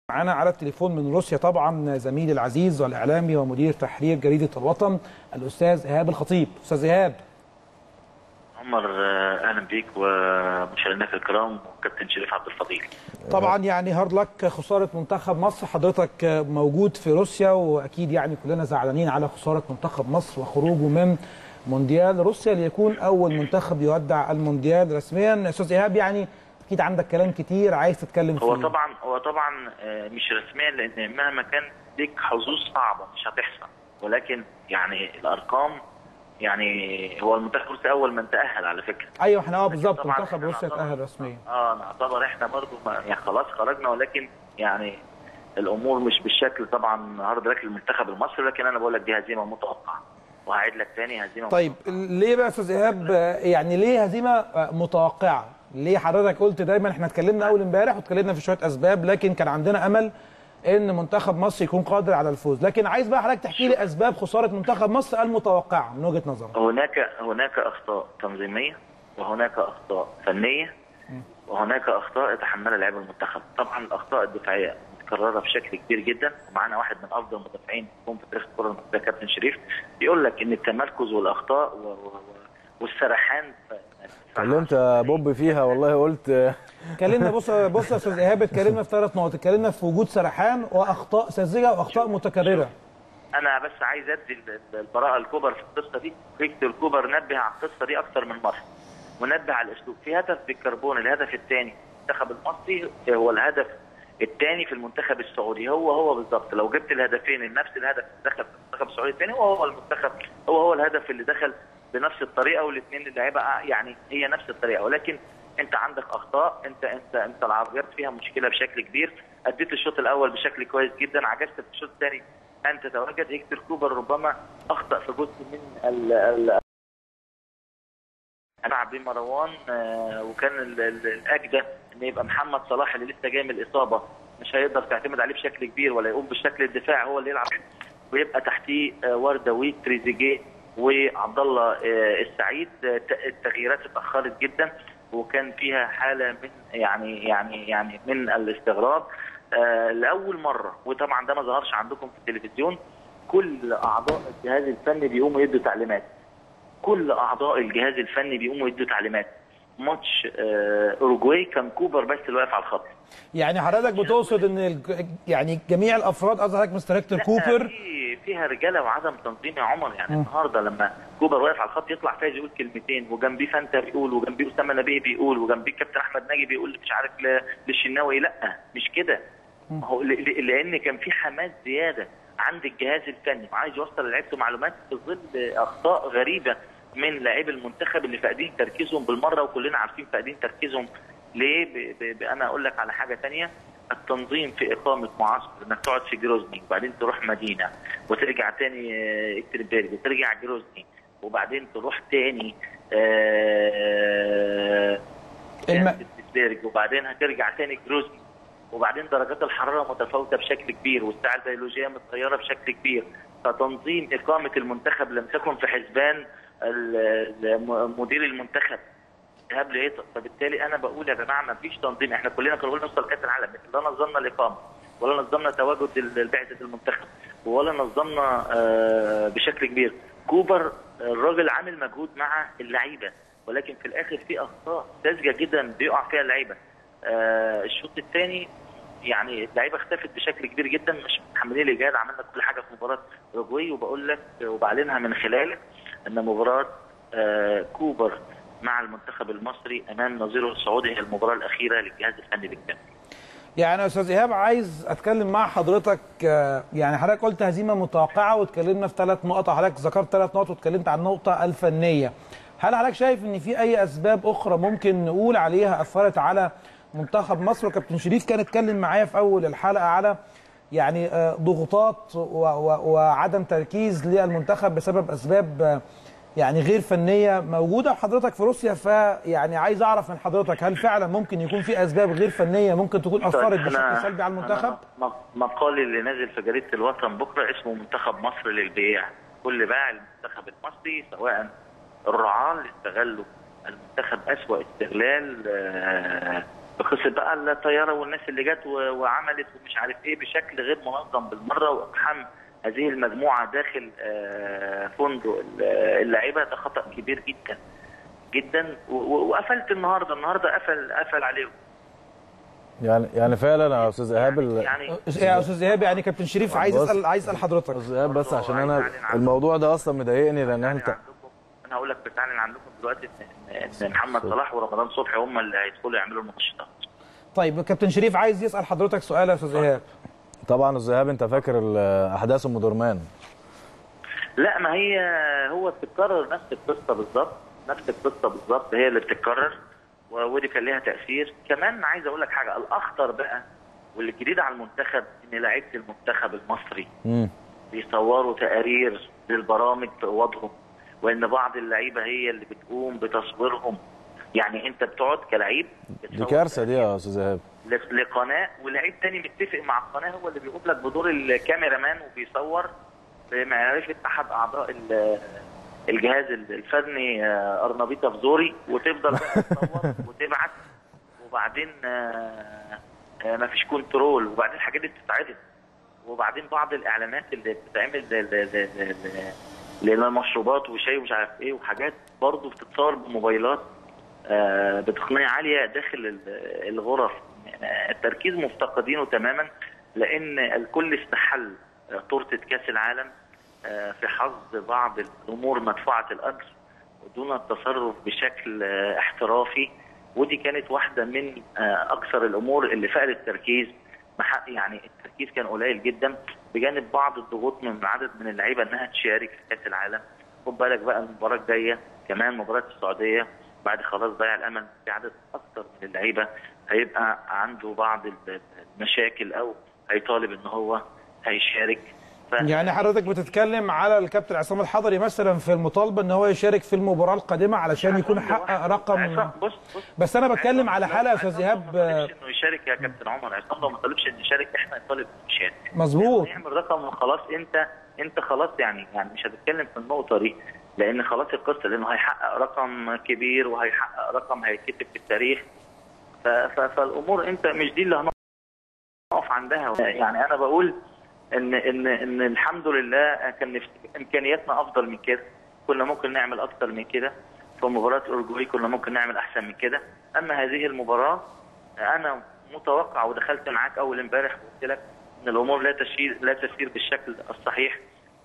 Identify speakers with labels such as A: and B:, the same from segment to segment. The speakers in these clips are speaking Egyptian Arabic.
A: معانا على التليفون من روسيا طبعا زميلي العزيز والاعلامي ومدير تحرير جريده الوطن الاستاذ ايهاب الخطيب استاذ ايهاب
B: عمر آه، اهلا بيك ومشاهدينك الكرام وكابتن شريف عبد الفضيل
A: طبعا يعني هارد لك خساره منتخب مصر حضرتك موجود في روسيا واكيد يعني كلنا زعلانين على خساره منتخب مصر وخروجه من مونديال روسيا ليكون اول منتخب يودع المونديال رسميا استاذ ايهاب يعني اكيد عندك كلام كتير عايز تتكلم فيه
B: هو طبعا هو طبعا آه، مش رسميا لان مهما كان ليك حظوظ صعبه مش هتحصل ولكن يعني الارقام يعني هو المنتخب الروسي اول من تاهل على فكره
A: ايوه احنا اه بالظبط
B: طبعاً
A: منتخب
B: إحنا
A: روسيا
B: نعتبر-
A: تاهل رسميا
B: اه نعتبر احنا برضو ما يعني خلاص خرجنا ولكن يعني الامور مش بالشكل طبعا هارد لك المنتخب المصري لكن انا بقول لك دي هزيمه متوقعه وهعيد لك تاني هزيمه
A: طيب ليه بقى يا استاذ ايهاب آه، يعني ليه هزيمه آه، متوقعه؟ ليه حضرتك قلت دايما احنا اتكلمنا اول امبارح واتكلمنا في شويه اسباب لكن كان عندنا امل ان منتخب مصر يكون قادر على الفوز، لكن عايز بقى حضرتك تحكي لي اسباب خساره منتخب مصر المتوقعه من وجهه نظرك.
B: هناك هناك اخطاء تنظيميه وهناك اخطاء فنيه وهناك اخطاء يتحملها لاعب المنتخب طبعا الاخطاء الدفاعيه متكرره بشكل كبير جدا ومعانا واحد من افضل المدافعين في في تاريخ الكره المصريه كابتن شريف بيقول لك ان التمركز والاخطاء و... و... و... والسرحان ف-
C: كلمت يا بوب فيها والله قلت
A: اتكلمنا بص بص يا استاذ ايهاب اتكلمنا في ثلاث نقط، اتكلمنا في وجود سرحان واخطاء ساذجه واخطاء متكرره.
B: انا بس عايز ادي ال- ال- البراءه الكبر في القصه دي فيكتور كوبر نبه على القصه دي اكثر من مره ونبه على الاسلوب في هدف بالكربون الهدف الثاني المنتخب المصري هو الهدف الثاني في المنتخب السعودي هو هو بالظبط لو جبت الهدفين نفس الهدف اللي دخل في المنتخب السعودي الثاني هو هو المنتخب هو هو الهدف اللي دخل بنفس الطريقه والاثنين اللعيبه يعني هي نفس الطريقه ولكن انت عندك اخطاء انت انت انت العرضيات فيها مشكله بشكل كبير اديت الشوط الاول بشكل كويس جدا عجزت في الشوط الثاني ان تتواجد هيكتور كوبر ربما اخطا في جزء من ال ال لعب بيه مروان آه، وكان ال- ال- الاجدى ان يبقى محمد صلاح اللي لسه جاي من الاصابه مش هيقدر تعتمد عليه بشكل كبير ولا يقوم بالشكل الدفاعي هو اللي يلعب ويبقى تحتيه آه، ورده وتريزيجيه وعبد الله آه، السعيد آه، ت- التغييرات اتاخرت جدا وكان فيها حاله من يعني يعني يعني من الاستغراب آه، لاول مره وطبعا ده ما ظهرش عندكم في التلفزيون كل اعضاء الجهاز الفني بيقوموا يدوا تعليمات كل اعضاء الجهاز الفني بيقوموا يدوا تعليمات ماتش آه، اوروجواي كان كوبر بس اللي واقف على الخط
A: يعني حضرتك بتقصد ان الج- يعني جميع الافراد قصدك حضرتك مستر هيكتور
B: لا،
A: كوبر
B: في فيها رجاله وعدم تنظيم يا عمر يعني النهارده لما كوبر واقف على الخط يطلع فايز يقول كلمتين وجنبيه فانتا بيقول وجنبيه اسامه نبيه بيقول وجنبيه كابتن احمد ناجي بيقول مش عارف ل- للشناوي لا مش كده ما هو ل- ل- لان كان في حماس زياده عند الجهاز الفني وعايز يوصل لعيبته معلومات في ظل اخطاء غريبه من لاعبي المنتخب اللي فاقدين تركيزهم بالمره وكلنا عارفين فاقدين تركيزهم ليه ب... ب... ب... انا اقول لك على حاجه ثانيه التنظيم في اقامه معسكر انك تقعد في جروزني وبعدين تروح مدينه وترجع تاني آه، اكتربرج وترجع جروزني وبعدين تروح تاني آه،
A: الم-
B: سانت بطرسبرج وبعدين هترجع تاني جروزني وبعدين درجات الحراره متفاوته بشكل كبير والساعه البيولوجيه متغيره بشكل كبير فتنظيم اقامه المنتخب لم تكن في حسبان ال- ال- مدير المنتخب ايهاب لهيطه فبالتالي انا بقول يا جماعه ما فيش تنظيم احنا كلنا كنا بنقول نوصل كاس العالم لكن لا نظمنا الاقامه ولا نظمنا تواجد ال- بعثه المنتخب ولا نظمنا آه، بشكل كبير كوبر الراجل عامل مجهود مع اللعيبه ولكن في الاخر في اخطاء ساذجه جدا بيقع فيها اللعيبه آه، الشوط الثاني يعني اللعيبه اختفت بشكل كبير جدا مش متحملين الاجهاد عملنا كل حاجه في مباراه اوروجواي وبقول لك وبعلنها من خلالك ان مباراه آه، كوبر مع المنتخب المصري امام نظيره السعودي هي المباراه الاخيره للجهاز الفني بالكامل.
A: يعني يا استاذ ايهاب عايز اتكلم مع حضرتك آه، يعني حضرتك قلت هزيمه متوقعه واتكلمنا في ثلاث نقط حضرتك ذكرت ثلاث نقط واتكلمت عن النقطه الفنيه هل حضرتك شايف ان في اي اسباب اخرى ممكن نقول عليها اثرت على منتخب مصر وكابتن شريف كان اتكلم معايا في اول الحلقه على يعني آه، ضغوطات و- و- وعدم تركيز للمنتخب بسبب اسباب آه، يعني غير فنيه موجوده حضرتك في روسيا فيعني عايز اعرف من حضرتك هل فعلا ممكن يكون في اسباب غير فنيه ممكن تكون اثرت
B: أنا-
A: بشكل سلبي على المنتخب؟
B: أنا م- مقالي اللي نازل في جريده الوطن بكره اسمه منتخب مصر للبيع كل باع المنتخب المصري سواء الرعاة اللي استغلوا المنتخب اسوأ استغلال آه، بقصه بقى الطياره والناس اللي جت و- وعملت ومش عارف ايه بشكل غير منظم بالمره واقحام هذه المجموعه داخل آه، فندق ال- اللعيبه ده خطا كبير جدا جدا و- و- وقفلت النهارده النهارده قفل قفل عليهم
C: يعني يعني فعلا يا استاذ ايهاب ال-
B: يعني
A: يا استاذ ايهاب يعني كابتن شريف عايز
C: بص.
A: اسال عايز اسال حضرتك
C: استاذ ايهاب بس
B: برضه
C: عشان
B: عايز
C: انا
B: أعلن عن-
C: الموضوع ده اصلا مضايقني لان
B: يعني
C: انت
B: عندكم انا هقول لك بتعلن عندكم دلوقتي ان إن محمد صلاح ورمضان صبحي هم اللي هيدخلوا يعملوا المنشطات
A: طيب كابتن شريف عايز يسال حضرتك سؤال يا استاذ ايهاب
C: طبعا استاذ ايهاب انت فاكر ال- احداث ام درمان
B: لا ما هي هو بتتكرر نفس القصه بالظبط نفس القصه بالظبط هي اللي بتتكرر و- ودي كان ليها تاثير كمان عايز اقول لك حاجه الاخطر بقى واللي جديد على المنتخب ان لعيبه المنتخب المصري
C: امم
B: بيصوروا تقارير للبرامج في اوضهم وان بعض اللعيبه هي اللي بتقوم بتصويرهم يعني انت بتقعد كلعيب
C: دي
B: بتصور
C: كارثه دي يا استاذ ايهاب
B: ل- لقناه ولعيب تاني متفق مع القناه هو اللي بيقوم لك بدور الكاميرا وبيصور بمعرفه احد اعضاء ال- الجهاز الفني آه، ارنبيطه فزوري وتفضل بقى تصور وتبعت وبعدين آه، آه، مفيش كنترول وبعدين الحاجات دي بتتعرض وبعدين بعض الاعلانات اللي بتتعمل ل- ل- ل- ل- للمشروبات وشاي ومش عارف ايه وحاجات برضه بتتصور بموبايلات آه، بتقنيه عاليه داخل ال- الغرف آه، التركيز مفتقدينه تماما لان الكل استحل آه، تورته كاس العالم آه، في حظ بعض الامور مدفوعه الاجر دون التصرف بشكل آه، احترافي ودي كانت واحده من آه، اكثر الامور اللي فقد التركيز مح- يعني التركيز كان قليل جدا بجانب بعض الضغوط من عدد من اللعيبه انها تشارك في كاس العالم خد بالك بقى المباراه الجايه كمان مباراه السعوديه بعد خلاص ضيع الامل في عدد اكثر من اللعيبه هيبقى عنده بعض ال- المشاكل او هيطالب ان هو هيشارك ف...
A: يعني حضرتك بتتكلم على الكابتن عصام الحضري مثلا في المطالبه ان هو يشارك في المباراه القادمه علشان يكون حقق رقم
B: عصام- بص بص
A: بس انا بتكلم على حاله يا
B: عصام
A: استاذ
B: لو
A: ايهاب
B: ما طلبش انه يشارك يا كابتن عمر عصام لو ما طلبش انه يشارك احنا نطالب انه يشارك
A: مظبوط
B: يعمل رقم وخلاص انت انت خلاص يعني يعني مش هتتكلم في النقطه دي لان خلاص القصه لانه هيحقق رقم كبير وهيحقق رقم هيتكتب في التاريخ ف- ف- فالامور انت مش دي اللي هنقف عندها يعني انا بقول ان ان ان الحمد لله كان نفس- امكانياتنا افضل من كده كنا ممكن نعمل اكتر من كده في مباراه اورجواي كنا ممكن نعمل احسن من كده اما هذه المباراه انا متوقع ودخلت معاك اول امبارح وقلت لك ان الامور لا تسير لا تسير بالشكل الصحيح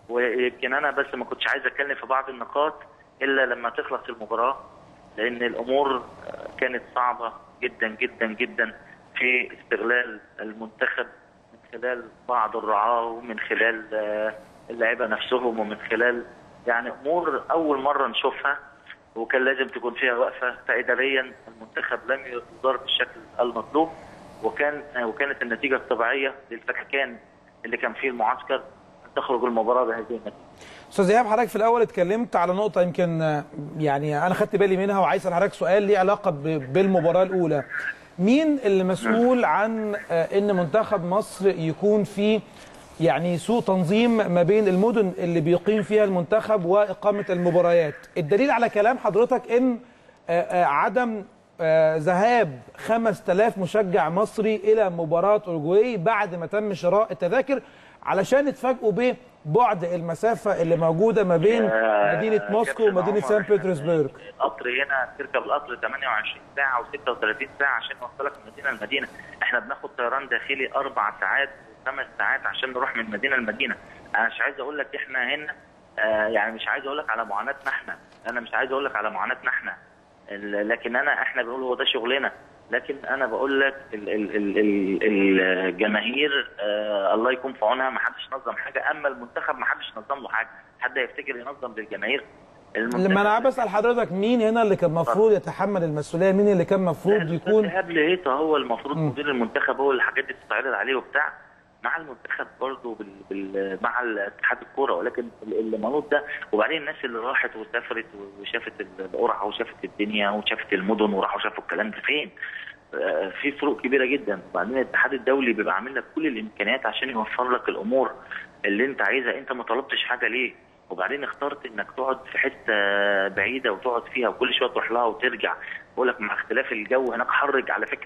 B: ويمكن انا بس ما كنتش عايز اتكلم في بعض النقاط الا لما تخلص المباراه لان الامور كانت صعبه جدا جدا جدا في استغلال المنتخب من خلال بعض الرعاه ومن خلال آه، اللعيبه نفسهم ومن خلال يعني امور اول مره نشوفها وكان لازم تكون فيها وقفه فاداريا المنتخب لم يدار بالشكل المطلوب وكان وكانت النتيجه الطبيعيه للفككان اللي كان فيه المعسكر ان تخرج المباراه بهذه النتيجه.
A: استاذ ايهاب حضرتك في الاول اتكلمت على نقطه يمكن آه، يعني انا خدت بالي منها وعايز اسال حضرتك سؤال ليه علاقه ب- بالمباراه الاولى مين اللي مسؤول عن آه، ان منتخب مصر يكون في يعني سوء تنظيم ما بين المدن اللي بيقيم فيها المنتخب واقامه المباريات الدليل على كلام حضرتك ان آه، آه، عدم آه، ذهاب 5000 مشجع مصري الى مباراه اورجواي بعد ما تم شراء التذاكر علشان اتفاجئوا ببعد المسافه اللي موجوده ما بين مدينه موسكو
B: كابتن
A: ومدينه
B: عمر،
A: سان بطرسبرغ
B: القطر هنا تركب القطر 28 ساعه و36 ساعه عشان يوصلك من مدينه لمدينه احنا بناخد طيران داخلي اربع ساعات وخمس ساعات عشان نروح من مدينه لمدينه انا مش عايز اقول لك احنا هنا آه يعني مش عايز اقول لك على معاناتنا احنا انا مش عايز اقول لك على معاناتنا احنا ال- لكن انا احنا بنقول هو ده شغلنا لكن انا بقول لك ال- ال- ال- ال- الجماهير آه الله يكون في عونها ما حدش نظم حاجه اما المنتخب ما حدش نظم له حاجه حد يفتكر ينظم للجماهير
A: لما انا بسال حضرتك مين هنا اللي كان المفروض يتحمل المسؤوليه مين اللي كان المفروض يكون
B: ايهاب لهيطه هو المفروض مدير المنتخب هو اللي الحاجات دي تتعرض عليه وبتاع مع المنتخب برضه بال... بال... مع اتحاد الكوره ولكن ال- اللي منوط ده وبعدين الناس اللي راحت وسافرت وشافت القرعه وشافت الدنيا وشافت المدن وراحوا شافوا الكلام ده فين؟ آه، في فروق كبيره جدا وبعدين الاتحاد الدولي بيبقى عامل لك كل الامكانيات عشان يوفر لك الامور اللي انت عايزها انت ما طلبتش حاجه ليه؟ وبعدين اخترت انك تقعد في حته بعيده وتقعد فيها وكل شويه تروح لها وترجع بقول لك مع اختلاف الجو هناك حرج على فكره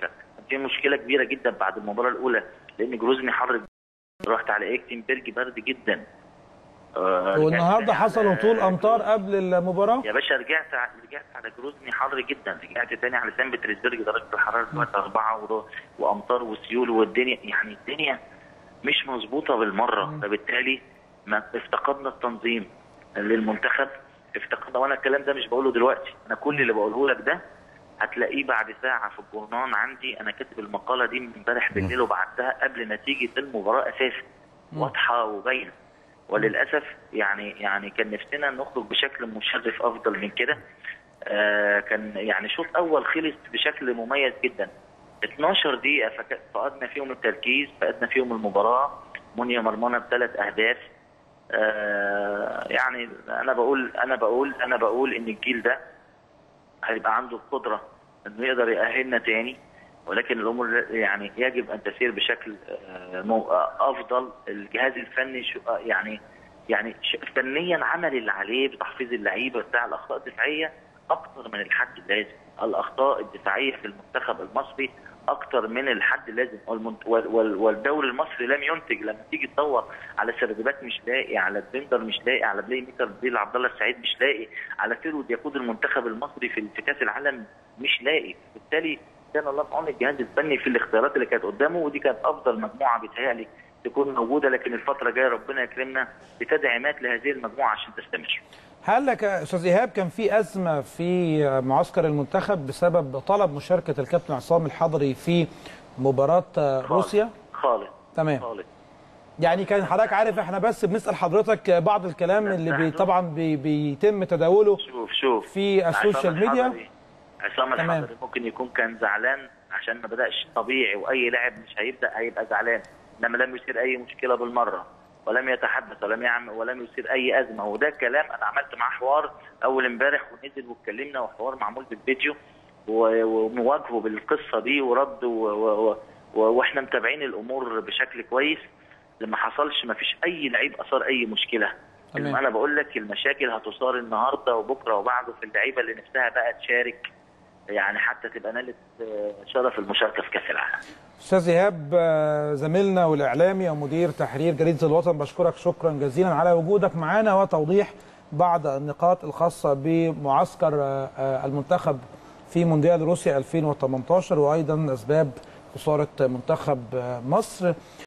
B: في مشكله كبيره جدا بعد المباراه الاولى لان جروزني حر رحت على اكتنبرج برد جدا آه،
A: والنهارده
B: رجعت
A: حصل
B: على-
A: هطول امطار قبل المباراه
B: يا باشا رجعت ع- رجعت على جروزني حر جدا رجعت تاني على سان بطرسبرج درجه الحراره دلوقتي أربعة ور- وامطار وسيول والدنيا يعني الدنيا مش مظبوطه بالمره فبالتالي ما افتقدنا التنظيم للمنتخب افتقدنا وانا الكلام ده مش بقوله دلوقتي انا كل اللي بقوله لك ده هتلاقيه بعد ساعه في الجورنان عندي انا كاتب المقاله دي من امبارح بالليل وبعتها قبل نتيجه المباراه اساسا واضحه وباينه وللاسف يعني يعني كان نفسنا نخرج بشكل مشرف افضل من كده آه كان يعني شوط اول خلص بشكل مميز جدا 12 دقيقه فك- فقدنا فيهم التركيز فقدنا فيهم المباراه منيا مرمانا بثلاث اهداف آه يعني انا بقول انا بقول انا بقول ان الجيل ده هيبقى عنده القدره انه يقدر يأهلنا تاني ولكن الامور يعني يجب ان تسير بشكل آه، مو- آه، افضل الجهاز الفني شو- آه، يعني يعني ش- فنيا عمل اللي عليه بتحفيظ اللعيبه بتاع الاخطاء الدفاعيه اكتر من الحد اللازم الاخطاء الدفاعيه في المنتخب المصري اكتر من الحد اللازم والمنت- وال- وال- والدوري المصري لم ينتج لما تيجي تدور على سردبات مش لاقي على ديفندر مش لاقي على بلاي ميكر بديل عبد الله السعيد مش لاقي على فيرود يقود المنتخب المصري في في كاس العالم مش لاقي بالتالي كان الله في عون الجهاز الفني في الاختيارات اللي كانت قدامه ودي كانت افضل مجموعه بيتهيألي تكون موجوده لكن الفتره الجايه ربنا يكرمنا بتدعيمات لهذه المجموعه عشان تستمر.
A: هل لك يا استاذ ايهاب كان في ازمه في معسكر المنتخب بسبب طلب مشاركه الكابتن عصام الحضري في مباراه روسيا
B: خالص
A: تمام
B: خالص
A: يعني كان حضرتك عارف احنا بس بنسال حضرتك بعض الكلام اللي بي طبعا بي بيتم تداوله
B: شوف شوف
A: في السوشيال
B: عصام
A: ميديا
B: الحضري- عصام
A: تمام.
B: الحضري ممكن يكون كان زعلان عشان ما بداش طبيعي واي لاعب مش هيبدا هيبقى زعلان انما لم يثير اي مشكله بالمره ولم يتحدث ولم يعمل ولم يثير اي ازمه وده كلام انا عملت معاه حوار اول امبارح ونزل واتكلمنا وحوار معمول بالفيديو و- ومواجهه بالقصه دي ورد و- و- و- واحنا متابعين الامور بشكل كويس لما حصلش ما فيش اي لعيب اثار اي مشكله
A: تمام.
B: انا بقول لك المشاكل هتثار النهارده وبكره وبعده في اللعيبه اللي نفسها بقى تشارك يعني حتى تبقى نالت آه، شرف المشاركه في كاس العالم
A: استاذ ايهاب آه، زميلنا والاعلامي ومدير تحرير جريده الوطن بشكرك شكرا جزيلا على وجودك معنا وتوضيح بعض النقاط الخاصه بمعسكر آه، آه، المنتخب في مونديال روسيا 2018 وايضا اسباب خساره منتخب آه، مصر